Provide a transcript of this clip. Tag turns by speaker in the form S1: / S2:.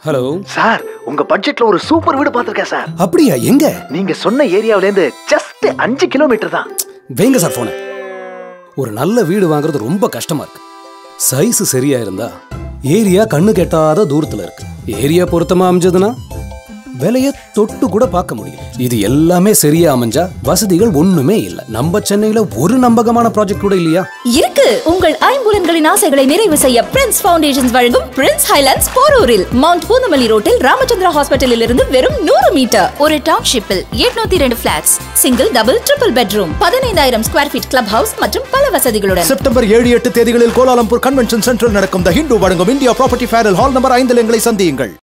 S1: hello
S2: sir உங்க பட்ஜெட்ல ஒரு சூப்பர் வீடு பார்த்திருக்கேன் சார்
S1: அப்படியா எங்க
S2: நீங்க சொன்ன ஏரியாவுல இருந்து ஜஸ்ட் அஞ்சு கிலோமீட்டர் தான்
S1: வைங்க சார் போன ஒரு நல்ல வீடு வாங்குறது ரொம்ப கஷ்டமா இருக்கு சைஸ் சரியா இருந்தா ஏரியா கண்ணு கெட்டாத தூரத்துல இருக்கு ஏரியா பொருத்தமா அமைஞ்சதுன்னா விலைய தொட்டு கூட பார்க்க முடியும் இது எல்லாமே சரியா அமைஞ்சா வசதிகள் ஒண்ணுமே இல்ல நம்ம சென்னையில ஒரு நம்பகமான ப்ராஜெக்ட் கூட இல்லையா
S3: இருக்கு உங்கள் ஐம்புலன்களின் ஆசைகளை நிறைவு செய்ய பிரின்ஸ் ஃபவுண்டேஷன்ஸ் வழங்கும் பிரின்ஸ் ஹைலாண்ட்ஸ் போரூரில் மவுண்ட் பூந்தமல்லி ரோட்டில் ராமச்சந்திரா ஹாஸ்பிட்டலில் இருந்து வெறும் நூறு மீட்டர் ஒரு டவுன்ஷிப்பில் எட்நூத்தி ரெண்டு flats single double triple bedroom பதினைந்தாயிரம் ஸ்கொயர் ஃபீட் கிளப் ஹவுஸ் மற்றும் பல வசதிகளுடன்
S4: செப்டம்பர் ஏழு எட்டு தேதிகளில் கோலாலம்பூர் கன்வென்ஷன் சென்டரில் நடக்கும் த ஹிந்து வழங்கும் இந்தியா ப்ராப்பர்ட்டி ஃபேரல் ஹால் நம்பர் ஐந்தில் எங்களை சந்தியுங்கள்